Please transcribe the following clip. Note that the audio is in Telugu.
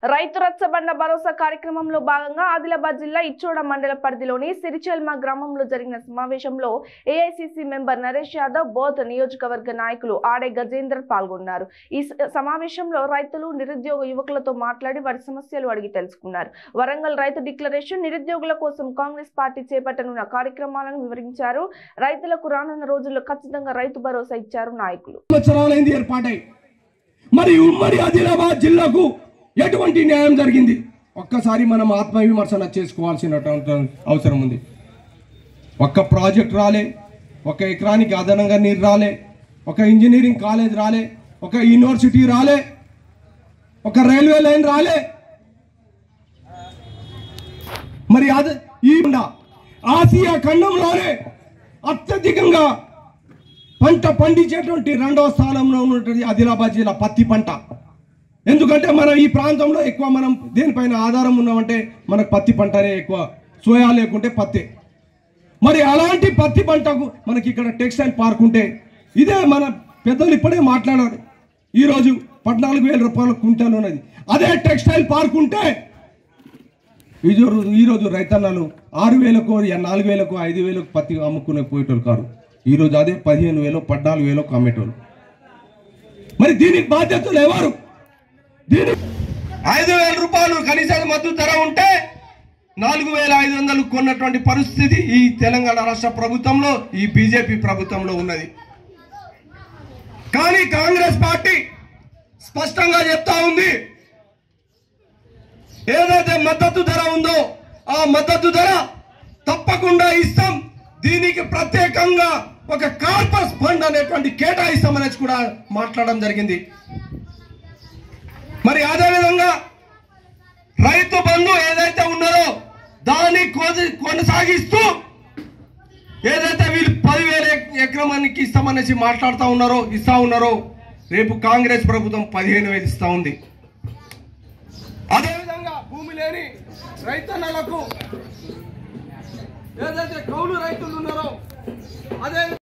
రైతు రచ్చబండ భరోసా కార్యక్రమంలో భాగంగా ఆదిలాబాద్ జిల్లా ఇచ్చోడ మండల పరిధిలోని సిరిచెల్మ గ్రామంలో జరిగిన సమావేశంలో ఏఐసిసి మెంబర్ నరేష్ యాదవ్ బోధ్ నియోజకవర్గ నాయకులు ఆడే గజేందర్ పాల్గొన్నారు ఈ స- సమావేశంలో రైతులు నిరుద్యోగ యువకులతో మాట్లాడి వారి సమస్యలు అడిగి తెలుసుకున్నారు వరంగల్ రైతు డిక్లరేషన్ నిరుద్యోగుల కోసం కాంగ్రెస్ పార్టీ చేపట్టనున్న కార్యక్రమాలను వివరించారు రైతులకు రానున్న రోజుల్లో ఖచ్చితంగా రైతు భరోసా ఇచ్చారు నాయకులు సంవత్సరాలైంది ఏర్పాటై మరి ఉమ్మడి ఆదిలాబాద్ జిల్లాకు ఎటువంటి న్యాయం జరిగింది ఒక్కసారి మనం ఆత్మవిమర్శన చేసుకోవాల్సినటువంటి అవసరం ఉంది ఒక్క ప్రాజెక్ట్ రాలే ఒక ఎకరానికి అదనంగా నీరు రాలే ఒక ఇంజనీరింగ్ కాలేజ్ రాలే ఒక యూనివర్సిటీ రాలే ఒక రైల్వే లైన్ రాలే మరి అది ఈ ఆసియా ఖండంలోనే అత్యధికంగా పంట పండించేటువంటి రెండవ స్థానంలో ఉన్నటువంటి ఆదిలాబాద్ జిల్లా పత్తి పంట ఎందుకంటే మనం ఈ ప్రాంతంలో ఎక్కువ మనం దేనిపైన ఆధారం ఉన్నామంటే మనకు పత్తి పంటనే ఎక్కువ సోయా లేకుంటే పత్తి మరి అలాంటి పత్తి పంటకు మనకి ఇక్కడ టెక్స్టైల్ పార్క్ ఉంటే ఇదే మన పెద్దలు ఇప్పుడే మాట్లాడారు ఈరోజు పద్నాలుగు వేల రూపాయల కుంటలు ఉన్నది అదే టెక్స్టైల్ పార్క్ ఉంటే ఈరోజు ఈరోజు రైతన్నలు ఆరు వేలకు నాలుగు వేలకు ఐదు వేలకు పత్తి అమ్ముకునే పోయేటోళ్ళు కారు ఈరోజు అదే పదిహేను వేలు పద్నాలుగు వేలకు అమ్మేటోళ్ళు మరి దీనికి బాధ్యతలు ఎవరు దీని ఐదు వేల రూపాయలు కనీస మద్దతు ధర ఉంటే నాలుగు వేల ఐదు వందలు కొన్నటువంటి పరిస్థితి ఈ తెలంగాణ రాష్ట్ర ప్రభుత్వంలో ఈ బీజేపీ ప్రభుత్వంలో ఉన్నది కానీ కాంగ్రెస్ పార్టీ స్పష్టంగా చెప్తా ఉంది ఏదైతే మద్దతు ధర ఉందో ఆ మద్దతు ధర తప్పకుండా ఇస్తాం దీనికి ప్రత్యేకంగా ఒక కార్పస్ ఫండ్ అనేటువంటి కేటాయిస్తామనేసి కూడా మాట్లాడడం జరిగింది మరి అదేవిధంగా రైతు బంధు ఏదైతే ఉన్నదో దాన్ని కొది- కొనసాగిస్తూ ఏదైతే వీళ్ళు పదివేల ఎక్- ఎకరానికి ఇస్తామనేసి మాట్లాడుతూ ఉన్నారో ఇస్తా ఉన్నారో రేపు కాంగ్రెస్ ప్రభుత్వం పదిహేను వేలు ఇస్తా ఉంది అదేవిధంగా భూమి లేని రైతన్నలకు ఏదైతే కౌలు రైతులు ఉన్నారో అదే